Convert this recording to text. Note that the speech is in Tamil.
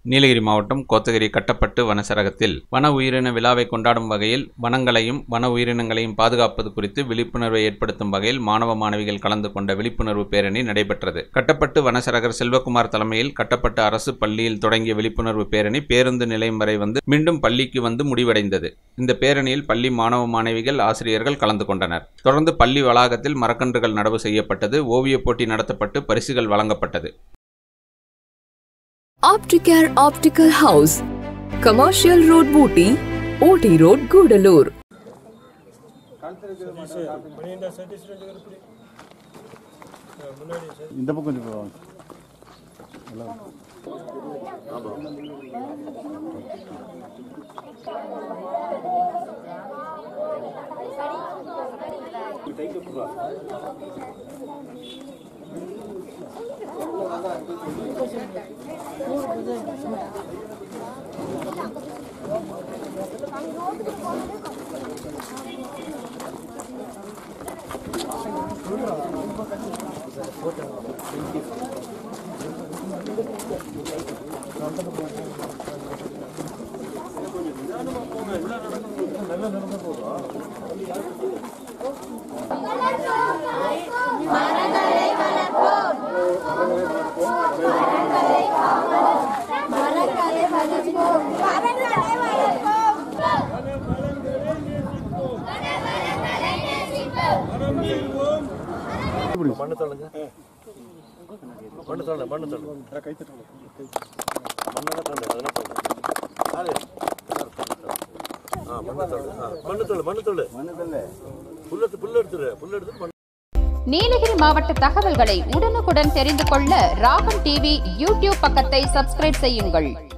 நீலகிரி மாவட்டம் கோத்தகிரி கட்டப்பட்டு வனச்சரகத்தில் வன உயிரின விழாவை கொண்டாடும் வகையில் வனங்களையும் வன உயிரினங்களையும் பாதுகாப்பது குறித்து விழிப்புணர்வை ஏற்படுத்தும் வகையில் மாணவ மாணவிகள் கலந்து கொண்ட விழிப்புணர்வு பேரணி நடைபெற்றது கட்டப்பட்டு வனச்சரகர் செல்வகுமார் தலைமையில் கட்டப்பட்டு அரசு பள்ளியில் தொடங்கிய விழிப்புணர்வு பேரணி பேருந்து நிலையம் வரை வந்து மீண்டும் பள்ளிக்கு வந்து முடிவடைந்தது இந்த பேரணியில் பள்ளி மாணவ மாணவிகள் ஆசிரியர்கள் கலந்து கொண்டனர் தொடர்ந்து பள்ளி வளாகத்தில் மரக்கன்றுகள் நடவு செய்யப்பட்டது ஓவியப் போட்டி நடத்தப்பட்டு பரிசுகள் வழங்கப்பட்டது Opticare Optical House, Commercial Road Booty, OT Road Gudalur. இந்த பக்கம் கொஞ்சம் போவாங்க எல்லாம் மரங்களை வளர்ப்போம் மரங்களை வளர்ப்போம் மண்ணு தள்ளுங்க மண்ணு தள்ளு மண்ணு தள்ளு மண்ணெல்லாம் தள்ளு அதெல்லாம் தள்ளு ஆளு. ஆ மண்ணு தள்ளு ஆ, மண்ணு தள்ளு மண்ணு தள்ளு புல்லெடுத்து புல்லு எடுத்துரு புல்லு எடுத்து மண்ணு நீலகிரி மாவட்ட தகவல்களை உடனுக்குடன் தெரிந்து கொள்ள ராகம் டிவி யூடியூப் பக்கத்தை சப்ஸ்கிரைப் செய்யுங்கள்